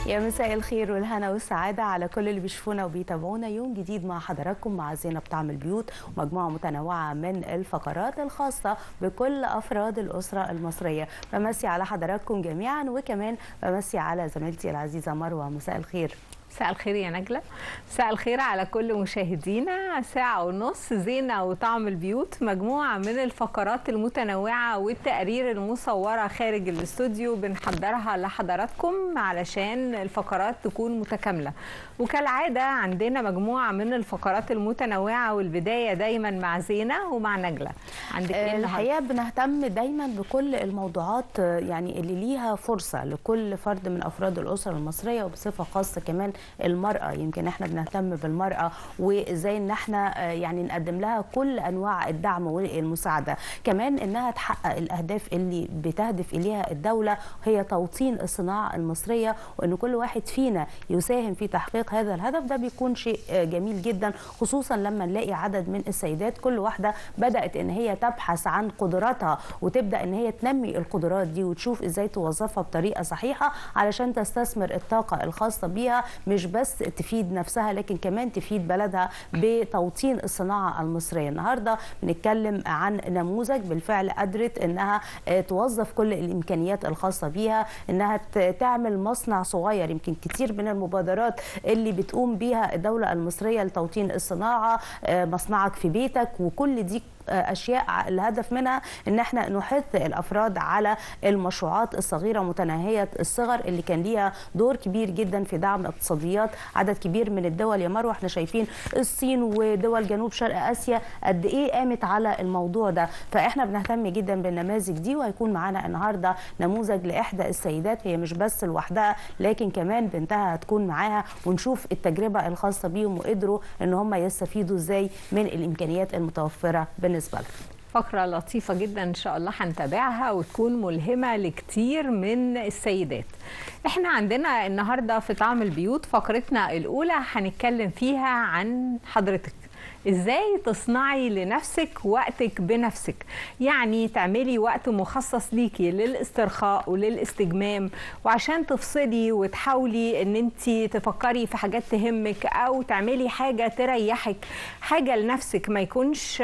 يا مساء الخير والهنا والسعادة على كل اللي بيشوفونا وبيتابعونا يوم جديد مع حضراتكم مع زينب طعم البيوت ومجموعة متنوعة من الفقرات الخاصة بكل أفراد الأسرة المصرية بمسي على حضراتكم جميعا وكمان بمسي على زميلتي العزيزة مروة مساء الخير مساء الخير يا نجلة مساء الخير على كل مشاهدينا ساعة ونص زينة وطعم البيوت مجموعة من الفقرات المتنوعة والتقارير المصورة خارج الاستوديو بنحضرها لحضراتكم علشان الفقرات تكون متكاملة وكالعادة عندنا مجموعة من الفقرات المتنوعة والبداية دايما مع زينة ومع نجلة عندك ايه الحقيقة بنهتم دايما بكل الموضوعات يعني اللي ليها فرصة لكل فرد من أفراد الأسرة المصرية وبصفة خاصة كمان المرأة يمكن احنا بنهتم بالمرأة وازاي ان احنا يعني نقدم لها كل انواع الدعم والمساعدة كمان انها تحقق الاهداف اللي بتهدف اليها الدولة هي توطين الصناعة المصرية وان كل واحد فينا يساهم في تحقيق هذا الهدف ده بيكون شيء جميل جدا خصوصا لما نلاقي عدد من السيدات كل واحدة بدأت ان هي تبحث عن قدراتها وتبدأ ان هي تنمي القدرات دي وتشوف ازاي توظفها بطريقة صحيحة علشان تستثمر الطاقة الخاصة بيها مش بس تفيد نفسها لكن كمان تفيد بلدها بتوطين الصناعه المصريه النهارده بنتكلم عن نموذج بالفعل قدرت انها توظف كل الامكانيات الخاصه بيها انها تعمل مصنع صغير يمكن كتير من المبادرات اللي بتقوم بيها الدوله المصريه لتوطين الصناعه مصنعك في بيتك وكل دي اشياء الهدف منها ان احنا نحث الافراد على المشروعات الصغيره متناهيه الصغر اللي كان ليها دور كبير جدا في دعم اقتصاديات عدد كبير من الدول يا مروه احنا شايفين الصين ودول جنوب شرق اسيا قد ايه قامت على الموضوع ده فاحنا بنهتم جدا بالنماذج دي وهيكون معانا النهارده نموذج لاحدى السيدات هي مش بس لوحدها لكن كمان بنتها هتكون معاها ونشوف التجربه الخاصه بيهم وقدروا ان هم يستفيدوا ازاي من الامكانيات المتوفره بالنسبه لهم فقرة لطيفة جدا إن شاء الله هنتابعها وتكون ملهمة لكتير من السيدات احنا عندنا النهاردة في طعم البيوت فقرتنا الأولى هنتكلم فيها عن حضرتك ازاي تصنعي لنفسك وقتك بنفسك يعني تعملي وقت مخصص ليكي للاسترخاء وللاستجمام وعشان تفصلي وتحاولي ان انت تفكري في حاجات تهمك او تعملي حاجه تريحك حاجه لنفسك ما يكونش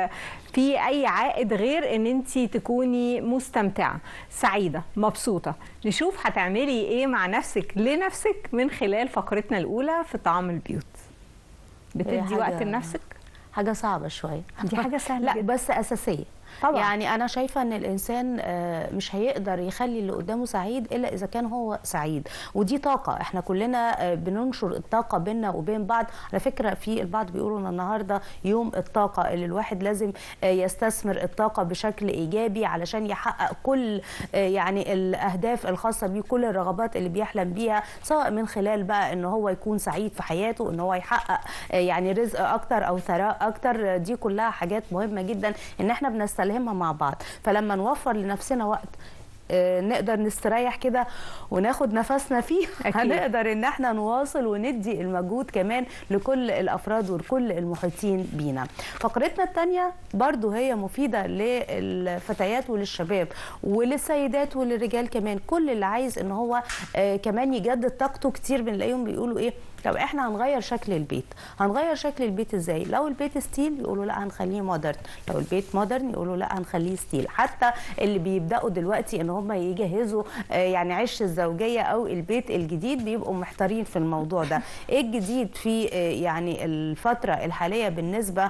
في اي عائد غير ان انت تكوني مستمتعه سعيده مبسوطه نشوف هتعملي ايه مع نفسك لنفسك من خلال فقرتنا الاولى في طعام البيوت بتدي وقت لنفسك حاجه صعبه شويه دي حاجه سهله لا جدا. بس اساسيه طبعا. يعني انا شايفه ان الانسان مش هيقدر يخلي اللي قدامه سعيد الا اذا كان هو سعيد ودي طاقه احنا كلنا بننشر الطاقه بيننا وبين بعض على فكره في البعض بيقولوا ان النهارده يوم الطاقه اللي الواحد لازم يستثمر الطاقه بشكل ايجابي علشان يحقق كل يعني الاهداف الخاصه بيه كل الرغبات اللي بيحلم بيها سواء من خلال بقى ان هو يكون سعيد في حياته ان هو يحقق يعني رزق اكتر او ثراء اكتر دي كلها حاجات مهمه جدا ان احنا بنستلهمها مع بعض فلما نوفر لنفسنا وقت نقدر نستريح كده وناخد نفسنا فيه أكيد. هنقدر ان احنا نواصل وندي المجهود كمان لكل الافراد ولكل المحيطين بينا فقرتنا الثانيه برضو هي مفيده للفتيات وللشباب وللسيدات وللرجال كمان كل اللي عايز ان هو كمان يجدد طاقته كتير بنلاقيهم بيقولوا ايه لو احنا هنغير شكل البيت هنغير شكل البيت ازاي لو البيت ستيل يقولوا لا هنخليه مودرن لو البيت مودرن يقولوا لا هنخليه ستيل حتى اللي بيبداوا دلوقتي ان هم يجهزوا يعني عش الزوجيه او البيت الجديد بيبقوا محتارين في الموضوع ده ايه الجديد في يعني الفتره الحاليه بالنسبه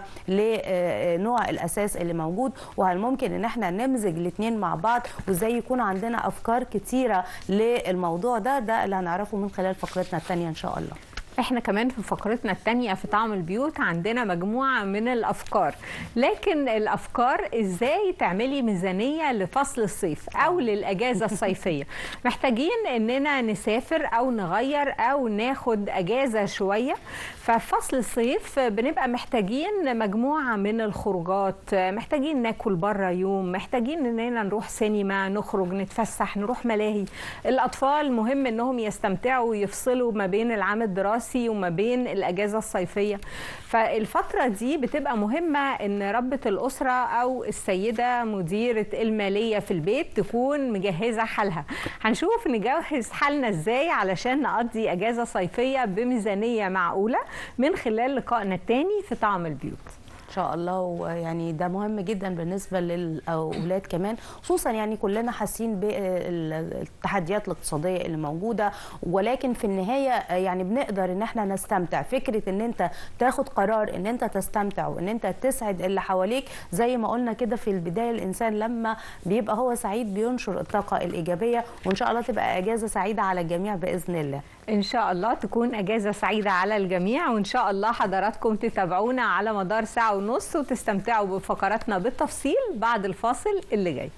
لنوع الاساس اللي موجود وهل ممكن ان احنا نمزج الاثنين مع بعض وازاي يكون عندنا افكار كتيره للموضوع ده ده اللي هنعرفه من خلال فقرتنا الثانيه ان شاء الله احنا كمان في فقرتنا الثانيه في طعم البيوت عندنا مجموعه من الافكار لكن الافكار ازاي تعملي ميزانيه لفصل الصيف او للاجازه الصيفيه محتاجين اننا نسافر او نغير او ناخد اجازه شويه ففصل الصيف بنبقى محتاجين مجموعه من الخروجات محتاجين ناكل بره يوم محتاجين اننا نروح سينما نخرج نتفسح نروح ملاهي الاطفال مهم انهم يستمتعوا ويفصلوا ما بين العام الدراسي الدراسي وما بين الاجازه الصيفيه فالفتره دي بتبقى مهمه ان ربة الاسره او السيده مديره الماليه في البيت تكون مجهزه حالها هنشوف نجهز حالنا ازاي علشان نقضي اجازه صيفيه بميزانيه معقوله من خلال لقائنا التاني في طعم البيوت ان شاء الله ويعني ده مهم جدا بالنسبه للاولاد كمان خصوصا يعني كلنا حاسين بالتحديات الاقتصاديه اللي موجوده ولكن في النهايه يعني بنقدر ان احنا نستمتع فكره ان انت تاخد قرار ان انت تستمتع وان انت تسعد اللي حواليك زي ما قلنا كده في البدايه الانسان لما بيبقى هو سعيد بينشر الطاقه الايجابيه وان شاء الله تبقى اجازه سعيده على الجميع باذن الله ان شاء الله تكون اجازه سعيده على الجميع وان شاء الله حضراتكم تتابعونا على مدار ساعه ونص وتستمتعوا بفقراتنا بالتفصيل بعد الفاصل اللي جاي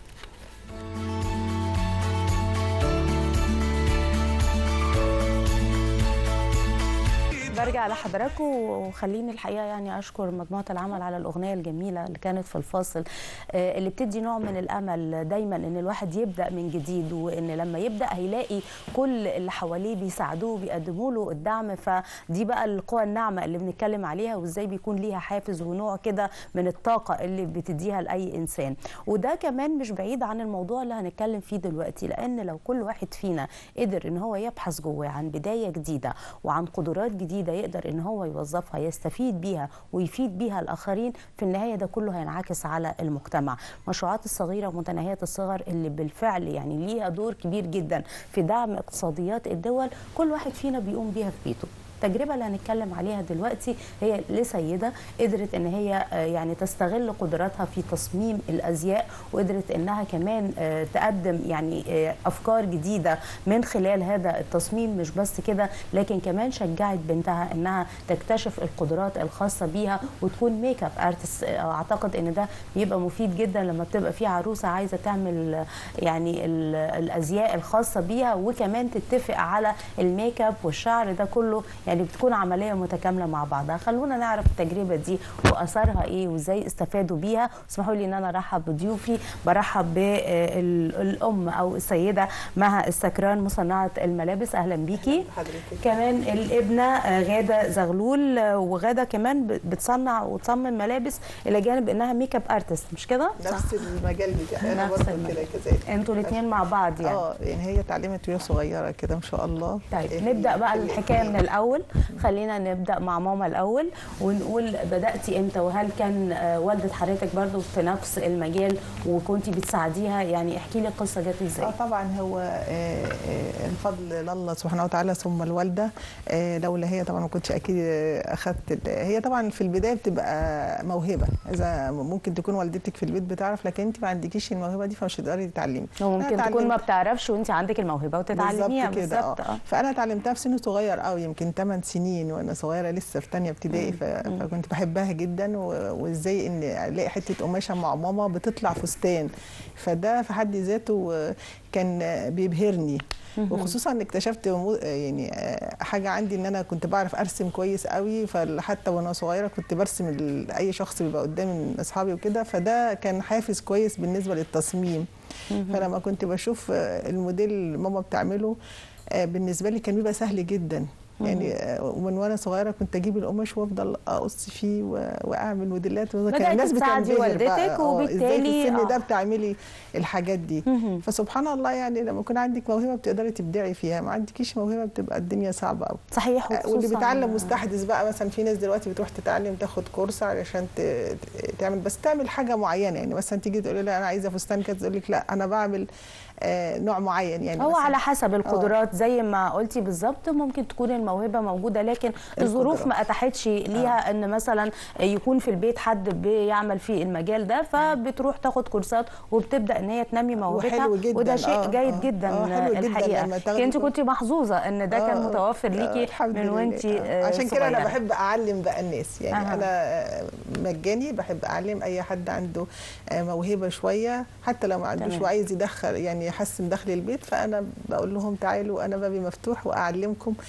برجع لحضراتكم وخليني الحقيقه يعني اشكر مجموعه العمل على الاغنيه الجميله اللي كانت في الفاصل اللي بتدي نوع من الامل دايما ان الواحد يبدا من جديد وان لما يبدا هيلاقي كل اللي حواليه بيساعدوه بيقدموا له الدعم فدي بقى القوى الناعمه اللي بنتكلم عليها وازاي بيكون ليها حافز ونوع كده من الطاقه اللي بتديها لاي انسان وده كمان مش بعيد عن الموضوع اللي هنتكلم فيه دلوقتي لان لو كل واحد فينا قدر ان هو يبحث جواه عن بدايه جديده وعن قدرات جديده يقدر ان هو يوظفها يستفيد بيها ويفيد بيها الاخرين في النهايه ده كله هينعكس على المجتمع المشروعات الصغيره ومتناهيه الصغر اللي بالفعل يعني ليها دور كبير جدا في دعم اقتصاديات الدول كل واحد فينا بيقوم بيها في بيته التجربة اللي هنتكلم عليها دلوقتي هي لسيدة قدرت ان هي يعني تستغل قدراتها في تصميم الازياء وقدرت انها كمان تقدم يعني افكار جديدة من خلال هذا التصميم مش بس كده لكن كمان شجعت بنتها انها تكتشف القدرات الخاصة بيها وتكون ميك اب ارتست اعتقد ان ده بيبقى مفيد جدا لما بتبقى في عروسة عايزة تعمل يعني الازياء الخاصة بيها وكمان تتفق على الميك اب والشعر ده كله يعني بتكون عمليه متكامله مع بعضها خلونا نعرف التجربه دي واثارها ايه وازاي استفادوا بيها اسمحوا لي ان انا ارحب بضيوفي برحب بالام او السيده مها السكران مصنعه الملابس اهلا بيكي كمان الابنه غاده زغلول وغاده كمان بتصنع وتصمم ملابس الى جانب انها ميك اب ارتست مش كده نفس المجال بتاعي انا برضه كده كذلك انتوا الاثنين مع بعض يعني اه يعني هي اتعلمت وهي صغيره كده ما شاء الله طيب نبدا بقى الحكايه من الاول خلينا نبدا مع ماما الاول ونقول بداتي امتى وهل كان والده حضرتك برضو في نفس المجال وكنتي بتساعديها يعني احكي لي القصه جت ازاي اه طبعا هو الفضل لله سبحانه وتعالى ثم الوالده لولا هي طبعا ما كنتش اكيد اخذت هي طبعا في البدايه بتبقى موهبه اذا ممكن تكون والدتك في البيت بتعرف لكن انت ما عندكيش الموهبه دي فمش هتقدري تتعلمي وممكن تكون ما بتعرفش وانت عندك الموهبه وتتعلميها بالظبط اه فانا اتعلمتها في سن صغير قوي يمكن 8 سنين وانا صغيره لسه في ثانيه ابتدائي فكنت بحبها جدا وازاي ان الاقي حته قماشه مع ماما بتطلع فستان فده في حد ذاته كان بيبهرني وخصوصا ان اكتشفت يعني حاجه عندي ان انا كنت بعرف ارسم كويس قوي فحتى وانا صغيره كنت برسم اي شخص بيبقى قدامي من اصحابي وكده فده كان حافز كويس بالنسبه للتصميم فلما كنت بشوف الموديل ماما بتعمله بالنسبه لي كان بيبقى سهل جدا يعني ومن وانا صغيره كنت اجيب القماش وافضل اقص فيه واعمل موديلات كان الناس بتساعدي والدتك وبالتالي في السن ده بتعملي الحاجات دي فسبحان الله يعني لما يكون عندك موهبه بتقدري تبدعي فيها ما عندكيش موهبه بتبقى الدنيا صعبه قوي صحيح واللي بيتعلم مستحدث بقى مثلا في ناس دلوقتي بتروح تتعلم تاخد كورس علشان تعمل بس تعمل حاجه معينه يعني مثلا تيجي تقولي لها انا عايزه فستان كذا تقول لك لا انا بعمل آه نوع معين يعني هو على حسب القدرات أوه. زي ما قلتي بالظبط ممكن تكون الموهبه موجوده لكن الظروف ما اتاحتش ليها أوه. ان مثلا يكون في البيت حد بيعمل في المجال ده فبتروح تاخد كورسات وبتبدا ان هي تنمي موهبتها وده شيء آه جيد جدا آه حلو الحقيقه جدا انت كنت محظوظه ان ده كان متوفر ليكي من وانت عشان كده انا بحب اعلم بقى الناس يعني أه. انا مجاني بحب اعلم اي حد عنده موهبه شويه حتى لو ما عندوش وعايز يدخل يعني يحسن دخل البيت فانا بقول لهم تعالوا انا بابي مفتوح واعلمكم احنا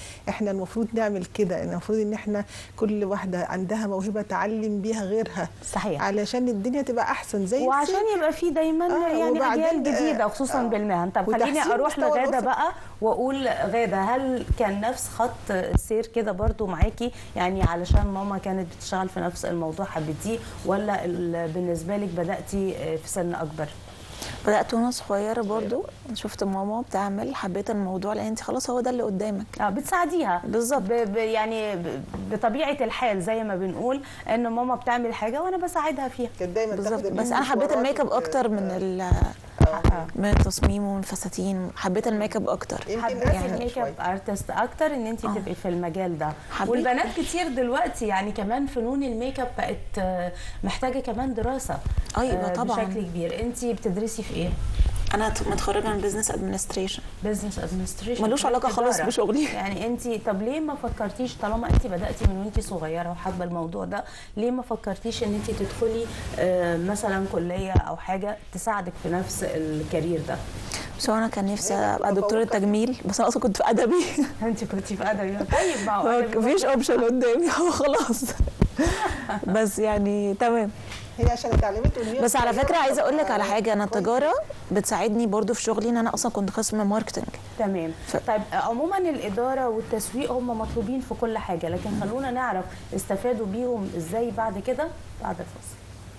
احنا المفروض نعمل كده المفروض ان احنا كل واحده عندها موهبه تعلم بيها غيرها صحيح علشان الدنيا تبقى احسن زي وعشان الست. يبقى في دايما آه، يعني وبعدين، اجيال جديده آه، خصوصا آه. بالمهن طب خليني وتحسين اروح مستوى لغاده الأسرة. بقى واقول غاده هل كان نفس خط السير كده برضو معاكي يعني علشان ماما كانت بتشتغل في نفس الموضوع حبيتيه ولا ال- بالنسبه لك بداتي في سن اكبر بدات وانا صغيره برضو شفت ماما بتعمل حبيت الموضوع لان انت خلاص هو ده اللي قدامك اه بتساعديها بالظبط. ب- ب- يعني ب- بطبيعه الحال زي ما بنقول ان ماما بتعمل حاجه وانا بساعدها فيها كانت دايما بالظبط تاخد بس انا حبيت المشوارات الميك اب وت- اكتر من ال آه. من التصميم ومن الفساتين حبيت الميك اب اكتر يمكن حبيتي أسهل الميك اب شوية. ارتست اكتر ان انت آه. تبقي في المجال ده حبيت. والبنات كتير دلوقتي يعني كمان فنون الميك اب بقت آه، محتاجه كمان دراسه أيوة آه، طبعاً. بشكل كبير انت بتدرسي في ايه انا متخرجه من بزنس ادمنستريشن بزنس ادمنستريشن ملوش علاقة خالص بشغلي. يعني انت طب ليه ما فكرتيش طالما انت بداتي من وانت صغيره وحابه الموضوع ده ليه ما فكرتيش ان انت تدخلي آه، مثلا كليه او حاجه تساعدك في نفس الكارير ده بس هو انا كان نفسي هي ابقى دكتوره متفوقة. تجميل بس انا اصلا كنت في ادبي انت كنت في ادبي طيب ما هو أدبي مفيش اوبشن قدامي هو خلاص بس يعني تمام هي عشان اتعلمت وهي بس على صغيرة فكره عايزه اقول لك بتبقى على حاجه انا كويس. التجاره بتساعدني برضو في شغلي ان انا اصلا كنت قسم ماركتنج تمام ف- طيب عموما الاداره والتسويق هم مطلوبين في كل حاجه لكن خلونا نعرف استفادوا بيهم ازاي بعد كده بعد الفاصل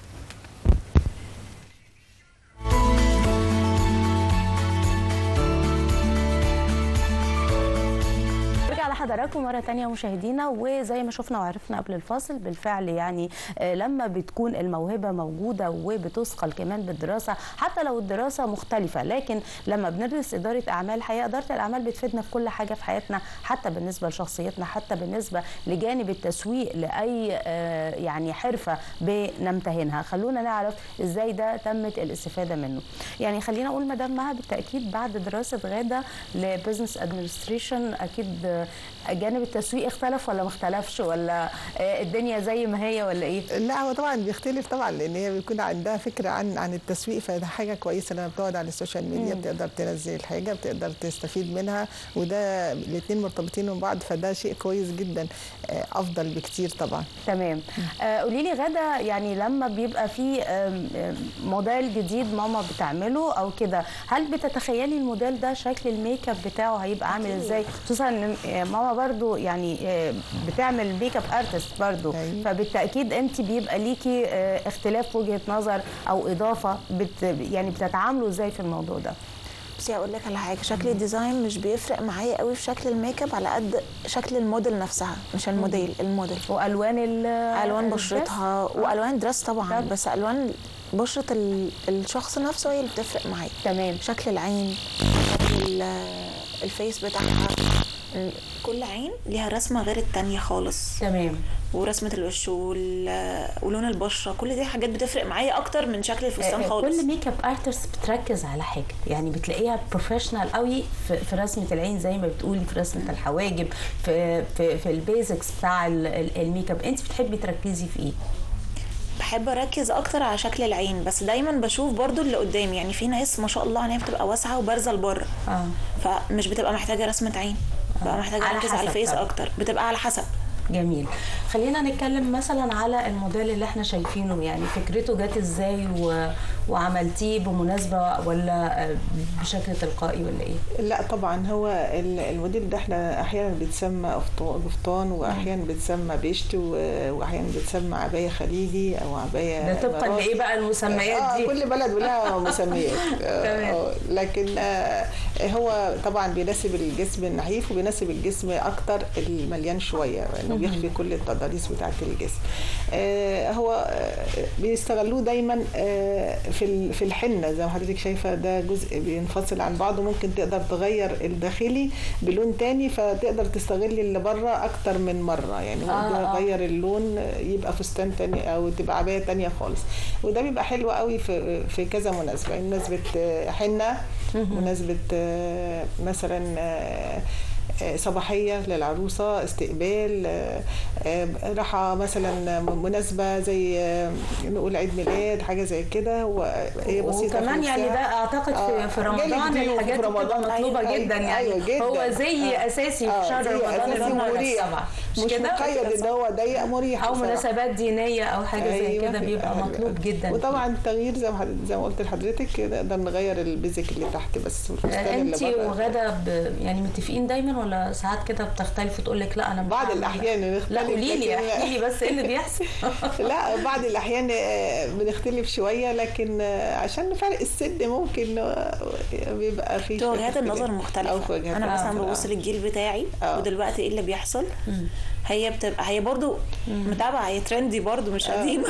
نرجع لحضراتكم مرة تانية مشاهدينا وزي ما شفنا وعرفنا قبل الفاصل بالفعل يعني آه، لما بتكون الموهبة موجودة وبتثقل كمان بالدراسة حتى لو الدراسة مختلفة لكن لما بندرس إدارة أعمال حقيقة إدارة الأعمال بتفيدنا في كل حاجة في حياتنا حتى بالنسبة لشخصيتنا حتى بالنسبة لجانب التسويق لأي آه، يعني حرفة بنمتهنها خلونا نعرف إزاي ده تمت الاستفادة منه يعني خلينا أقول مدام مها بالتأكيد بعد دراسة غادة لبزنس ادمنستريشن أكيد آه، جانب التسويق اختلف ولا ما اختلفش ولا آه، الدنيا زي ما هي ولا إيه؟ لا هو طبعا بيختلف طبعا لان هي بيكون عندها فكره عن عن التسويق فده حاجه كويسه لما بتقعد على السوشيال ميديا بتقدر تنزل الحاجه بتقدر تستفيد منها وده الاثنين مرتبطين من بعض فده شيء كويس جدا آه، افضل بكتير طبعا تمام آه، قولي لي غدا يعني لما بيبقى في آم، آم، موديل جديد ماما بتعمله او كده هل بتتخيلي الموديل ده شكل الميك اب بتاعه هيبقى عامل ازاي خصوصا ان آه، ماما برضو يعني آه، بتعمل ميك اب ارتست برضو أيوة. فبالتاكيد انت بيبقى ليكي آه، اختلاف وجهه نظر او اضافه بت يعني بتتعاملوا ازاي في الموضوع ده بس اقول لك على حاجه شكل الديزاين مش بيفرق معايا قوي في شكل الميك اب على قد شكل الموديل نفسها مش الموديل الموديل والوان ال- الوان الدرس؟ بشرتها والوان درس طبعا طب. بس الوان بشره ال- الشخص نفسه هي اللي بتفرق معايا تمام شكل العين شكل ال- الفيس بتاعها ال- كل عين ليها رسمه غير التانية خالص تمام ورسمه الوش وال- ولون البشره كل دي حاجات بتفرق معايا اكتر من شكل الفستان آه، خالص كل ميك اب ارتست بتركز على حاجه يعني بتلاقيها بروفيشنال قوي في, في رسمه العين زي ما بتقولي في رسمه الحواجب في في, في البيزكس بتاع ال- ال- الميك اب انت بتحبي تركزي في ايه بحب اركز اكتر على شكل العين بس دايما بشوف برضو اللي قدامي يعني في ناس ما شاء الله عينيها بتبقى واسعه وبارزه لبره اه فمش بتبقى محتاجه رسمه عين بتبقى محتاجه على اركز حسب على الفيس طبعا. اكتر بتبقى على حسب جميل خلينا نتكلم مثلا على الموديل اللي احنا شايفينه يعني فكرته جت ازاي و... وعملتيه بمناسبه ولا آه، بشكل تلقائي ولا ايه لا طبعا هو ال- الموديل ده احنا احيانا بيتسمى أفط- قفطان واحيانا بيتسمى بيشت و- واحيانا بيتسمى عبايه خليجي او عبايه ده طبقا إماراتي. لايه بقى المسميات آه دي كل بلد ولها مسميات آه، تمام. آه، لكن آه، هو طبعا بيناسب الجسم النحيف وبيناسب الجسم اكتر المليان شويه لانه بيخفي كل التضاريس بتاعه الجسم آه، هو آه، بيستغلوه دايما آه، في ال- في الحنه زي ما حضرتك شايفه ده جزء بينفصل عن بعضه ممكن تقدر تغير الداخلي بلون تاني فتقدر تستغلي اللي بره اكتر من مره يعني آه، ممكن آه. تغير اللون يبقى فستان تاني او تبقى عبايه تانية خالص وده بيبقى حلو قوي في في كذا مناسبه يعني مناسبه آه، حنه مناسبه آه، مثلا آه، آه، صباحيه للعروسه استقبال آه، آه، راحه مثلا مناسبه زي آه، نقول عيد ميلاد حاجه زي كده وهي بسيطه وكمان في يعني ده نفسها. اعتقد في, آه، في جالك رمضان ضيوف الحاجات في دي بتبقى رمضان. مطلوبه أيوة، جدا يعني أيوة، جدا. هو زي آه. اساسي آه، في شهر زي رمضان أساسي اللي هم مريح. السبعه مش كده؟ مقيد ان هو ضيق مريح او بصراحة. مناسبات دينيه او حاجه زي أيوة، كده بيبقى أيوة. مطلوب جدا وطبعا التغيير زي ما حد- زي ما قلت لحضرتك نقدر نغير البيزك اللي تحت بس والفستان اللي انت بره. وغاده ب... يعني متفقين دايما ولا ساعات كده بتختلفوا تقول لك لا انا مش بعض هعمل- الأحيان نختلف، لا قولي لي لكن- احكي لي بس ايه اللي بيحصل لا بعض الاحيان آه، بنختلف شويه لكن آه، عشان فرق السن ممكن آه، بيبقى في في شوية وجهات اختلاف. النظر أو في مختلفة وجهات انا مثلا النظر، ببص آه. للجيل بتاعي آه. ودلوقتي ايه اللي بيحصل هي بتبقى هي برضو متابعه هي ترندي برضو مش قديمه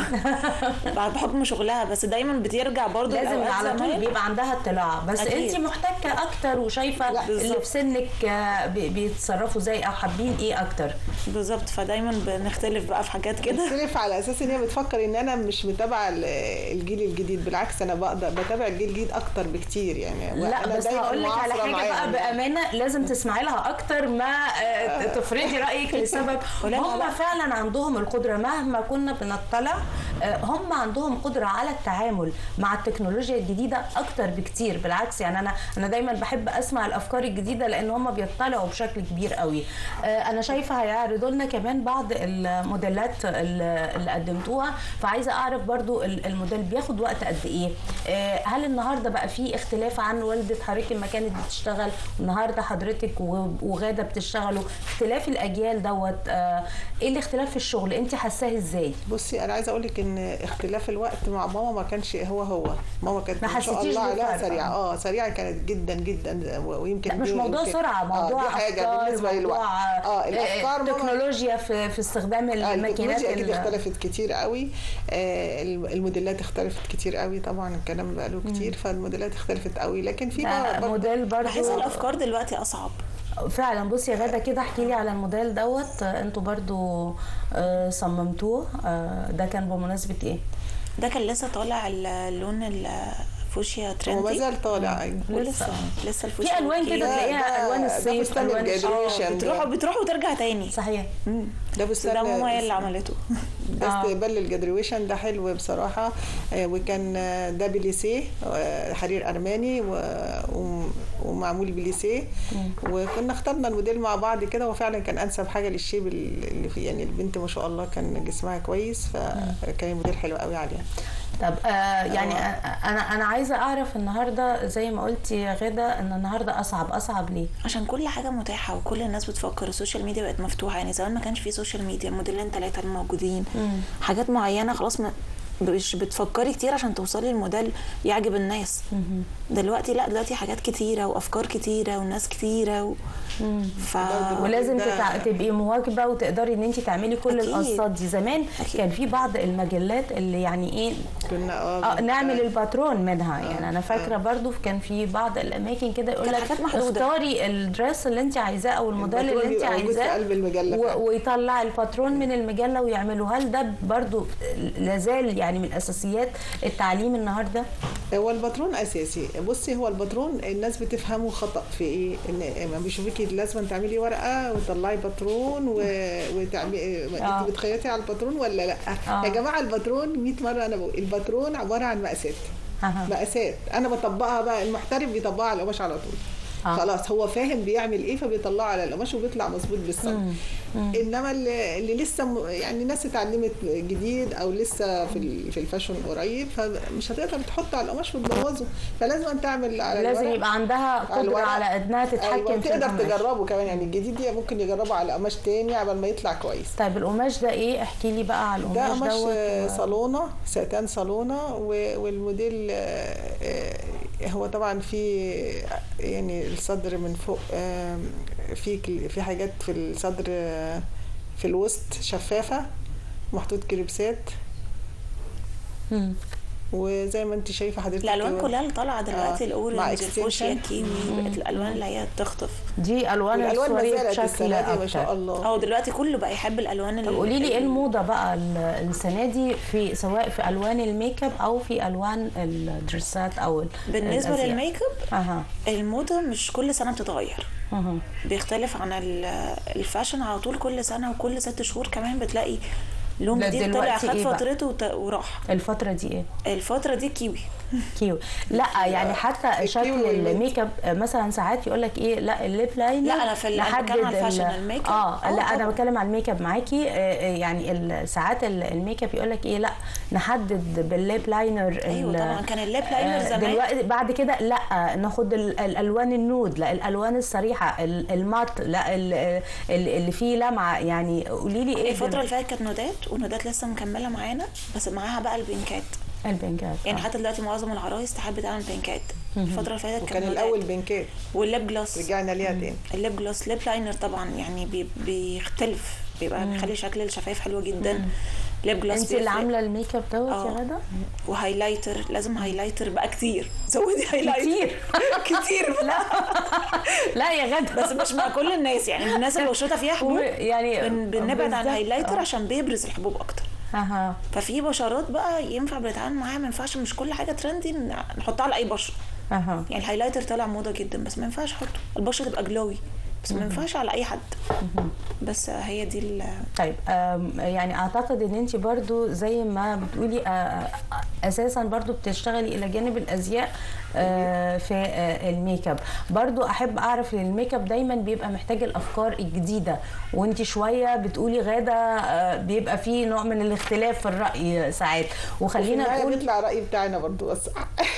بعد بحكم شغلها بس دايما بترجع برضو لازم لأوقات على طول زمان. بيبقى عندها اطلاع بس أكيد. انت محتكه اكتر وشايفه لا، اللي بالظبط. في سنك آه، بي- بيتصرفوا ازاي او حابين ايه اكتر بالظبط فدايما بنختلف بقى في حاجات كده بتختلف على اساس ان هي بتفكر ان انا مش متابعه ال- الجيل الجديد بالعكس انا بقدر بتابع الجيل الجديد اكتر بكتير يعني لا أنا بس دايماً هقول لك على معاصرة حاجه بقى معاهم. بامانه لازم تسمعي لها اكتر ما آه، تفرضي رايك لسبب ولا هم لا. فعلا عندهم القدره مهما كنا بنطلع آه، هم عندهم قدره على التعامل مع التكنولوجيا الجديده اكتر بكتير بالعكس يعني انا انا دايما بحب اسمع الافكار الجديده لان هم بيطلعوا بشكل كبير قوي آه، انا شايفه هيعرضوا لنا كمان بعض الموديلات اللي اللي قدمتوها فعايزه اعرف برضو ال- الموديل بياخد وقت قد ايه آه، هل النهارده بقى في اختلاف عن والده حضرتك لما كانت بتشتغل النهارده حضرتك و- وغاده بتشتغلوا اختلاف الاجيال دوت آه، ايه الاختلاف في الشغل انت حاساه ازاي بصي انا عايزه اقول لك ان اختلاف الوقت مع ماما ما كانش هو هو ماما كانت ما ما شاء حسيتيش الله عليها بالفرق؟ سريعه اه سريعه كانت جدا جدا ويمكن لا مش دي- موضوع يمكن- سرعه موضوع آه دي حاجه افكار بالنسبه للوقت موضوع اه الافكار ماما- تكنولوجيا في في استخدام آه، الماكينات التكنولوجيا اكيد ال- اختلفت كتير قوي آه، الم- الموديلات اختلفت كتير قوي طبعا الكلام بقاله كتير فالموديلات اختلفت قوي لكن في ده بقى- برضه موديل برضو بحس الافكار دلوقتي اصعب فعلا بصي يا غاده كده احكي لي على الموديل دوت آه، انتوا برضو آه، صممتوه آه، ده كان بمناسبه ايه ده كان لسه طالع اللون الفوشيا هو ما ترندي زال طالع أيوة. ولسه لسه الفوشيا في الوان أوكي. كده ده- تلاقيها ده- الوان ده الصيف فستان الوان الجراديويشن. الشتاء. بتروح بتروح وترجع تاني صحيح ده بس بستان ده ماما هي اللي عملته ده آه. استقبال للجراديويشن ده حلو بصراحه آه، وكان آه، ده بليسيه آه، حرير ارماني و- وم- ومعمول بليسيه وكنا اخترنا الموديل مع بعض كده وفعلا كان انسب حاجه للشيب اللي فيه يعني البنت ما شاء الله كان جسمها كويس فكان الموديل حلو قوي عليها طب آه يعني آه، انا انا عايزه اعرف النهارده زي ما قلتي يا غاده ان النهارده اصعب اصعب ليه عشان كل حاجه متاحه وكل الناس بتفكر السوشيال ميديا بقت مفتوحه يعني زمان ما كانش في سوشيال ميديا موديلين ثلاثه الموجودين حاجات معينه خلاص ما مش بتفكري كتير عشان توصلي لموديل يعجب الناس دلوقتي لا دلوقتي حاجات كتيره وافكار كتيره وناس كتيره و... ف ولازم ده- تتع... تبقي مواكبه وتقدري ان انت تعملي كل أكيد. القصات دي زمان أكيد. كان في بعض المجلات اللي يعني ايه كنا اه نعمل الباترون منها يعني انا فاكره برضو كان في بعض الاماكن كده يقول كانت لك حاجات محدودة. اختاري الدريس اللي انت عايزاه او الموديل الباترون اللي انت بيبقى موجود في عايزاه قلب المجلة فعلا. و... ويطلع الباترون من المجله ويعمله هل ده برضو لازال يعني من اساسيات التعليم النهارده هو الباترون اساسي بصي هو الباترون الناس بتفهمه خطا في ايه ان ما بيشوفيكي لازم تعملي ورقه وتطلعي باترون و... وتعملي آه. انت بتخيطي على الباترون ولا لا آه. يا جماعه الباترون 100 مره انا بقول الباترون عباره عن مقاسات أها. مقاسات انا بطبقها بقى المحترف بيطبقها على القماش على طول آه. خلاص هو فاهم بيعمل ايه فبيطلعه على القماش وبيطلع مظبوط بالصمت انما اللي, اللي لسه م- يعني ناس اتعلمت جديد او لسه في ال- في الفاشون قريب فمش هتقدر تحط على القماش وتبوظه فلازم تعمل على لازم الورق يبقى عندها قدره الورق. على انها تتحكم أيوة في تقدر القماش. تجربه كمان يعني الجديد دي ممكن يجربه على قماش تاني قبل ما يطلع كويس طيب القماش ده ايه احكي لي بقى على ده القماش قماش دوت آه، و- صالونه ساتان صالونه و- والموديل آه، آه، هو طبعا في يعني الصدر من فوق آه، في كل- في حاجات في الصدر آه، في الوسط شفافه محطوط كريبسات مم. وزي ما انت شايفه حضرتك الالوان كلها اللي طالعه دلوقتي آه، مع الاورنج extension. الفوشيا الكيوي بقت الالوان اللي هي تخطف دي الوان والالوان ما السوري زالت بشكل السنه دي ما شاء اكتر الله اه دلوقتي كله بقى يحب الالوان طب قولي لي ايه الموضه بقى ال- السنه دي في سواء في الوان الميك اب او في الوان الدريسات او ال- بالنسبه الأزياء؟ للميك اب اها الموضه مش كل سنه بتتغير اها بيختلف عن ال- الفاشن على طول كل سنه وكل ست شهور كمان بتلاقي لون لا جديد طلع دلوقتي خد إيه بقى؟ فترته وت- وراح الفتره دي ايه الفتره دي كيوي كيو لا يعني حتى شكل الكيو والمنت. الميك اب مثلا ساعات يقول لك ايه لا الليب لاينر لا، أنا في ال- أنا نحدد بتكلم على ال- الفاشن، الميك اب. اه آه، لا انا طبعاً. بتكلم على الميك اب معاكي آه، آه، يعني ال- ساعات ال- الميك اب يقول لك ايه لا نحدد بالليب لاينر أيوة ال- طبعاً، كان الليب لاينر آه، زمان. دلوقتي بعد كده لا ناخد ال- الالوان النود لا الالوان الصريحه ال- المات لا ال- ال- اللي فيه لمعه يعني قولي لي ايه الفتره دل- اللي فاتت كانت نودات ونودات لسه مكمله معانا بس معاها بقى البينكات البنكات يعني آه. حتى دلوقتي معظم العرايس تحب تعمل بينكات الفتره اللي فاتت وكان كانت نودات. الاول بنكات والليب جلوس رجعنا ليها تاني الليب جلوس ليب لاينر طبعا يعني بي بيختلف بيبقى بيخلي شكل الشفايف حلوه جدا ليب جلوس انت اللي بيفرق. عامله الميك اب دوت يا آه. غدا وهايلايتر لازم هايلايتر بقى كتير زودي هايلايتر كتير. كتير لا لا يا غدا بس مش مع كل الناس يعني الناس اللي بشرتها فيها حبوب يعني بن بنبعد عن بالظبط. الهايلايتر آه. عشان بيبرز الحبوب اكتر اها ففي بشرات بقى ينفع بنتعامل معاها ما ينفعش مش كل حاجه ترندي ن- نحطها على اي بشره اها يعني الهايلايتر طالع موضه جدا بس ما ينفعش احطه البشره تبقى جلوي بس ما ينفعش على اي حد بس هي دي ال- طيب آم، يعني اعتقد ان انت برضو زي ما بتقولي آه، آه، اساسا برضو بتشتغلي الى جانب الازياء آه، في آه، الميك اب برضو احب اعرف ان الميك اب دايما بيبقى محتاج الافكار الجديده وانت شويه بتقولي غاده آه، بيبقى فيه نوع من الاختلاف في الراي ساعات وفي وخلينا النهايه نقول بيطلع الراي بتاعنا برضو بس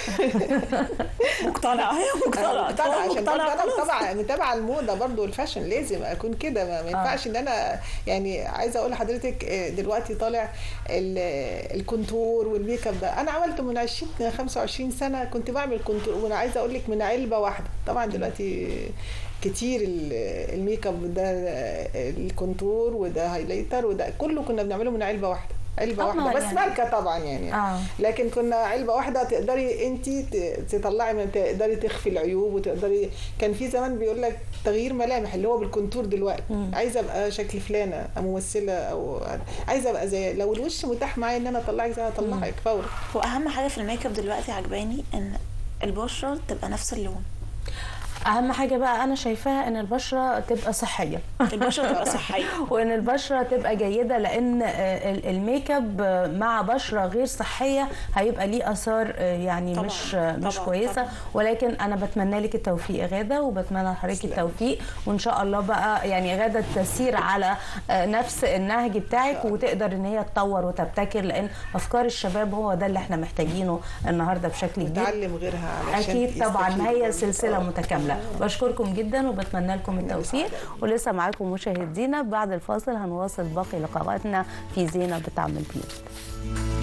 مقتنعه هي مقتنعه مقتنعه عشان برضه مقتنعة انا خلاص. متابعه متابعه الموضه برضه الفاشن لازم اكون كده ما ما ينفعش ان انا يعني عايزه اقول لحضرتك آه، دلوقتي طالع ال- الكونتور والميك اب ده انا عملته من 20 25 سنه كنت بعمل كونتور وانا عايزه اقول لك من علبه واحده طبعا دلوقتي كتير ال- الميك اب ده آه، الكونتور وده هايلايتر وده كله كنا بنعمله من علبه واحده علبه آه، واحده بس يعني- ماركه طبعا يعني آه. لكن كنا علبه واحده تقدري انت تطلعي من تقدري تخفي العيوب وتقدري كان في زمان بيقول لك تغيير ملامح اللي هو بالكونتور دلوقتي عايزه ابقى شكل فلانه أو ممثله او عايزه ابقى زي لو الوش متاح معايا ان انا اطلعك زي اطلعك فورا واهم حاجه في الميك اب دلوقتي عجباني ان البشره تبقى نفس اللون اهم حاجه بقى انا شايفاها ان البشره تبقى صحيه البشره تبقى صحيه وان البشره تبقى جيده لان آه، ال- الميك اب آه، مع بشره غير صحيه هيبقى ليه اثار آه، يعني طبعاً، مش آه، مش طبعاً، كويسه طبعاً. ولكن انا بتمنى لك التوفيق يا غاده وبتمنى لحضرتك التوفيق وان شاء الله بقى يعني غاده تسير على آه، نفس النهج بتاعك وتقدر ان هي تطور وتبتكر لان افكار الشباب هو ده اللي احنا محتاجينه النهارده بشكل كبير تعلم غيرها علشان اكيد طبعا يستفيدوا ما هي برضه. سلسله آه. متكامله بشكركم جدا وبتمنى لكم التوفيق ولسه معاكم مشاهدينا بعد الفاصل هنواصل باقي لقاءاتنا في زينه بتعمل بيوت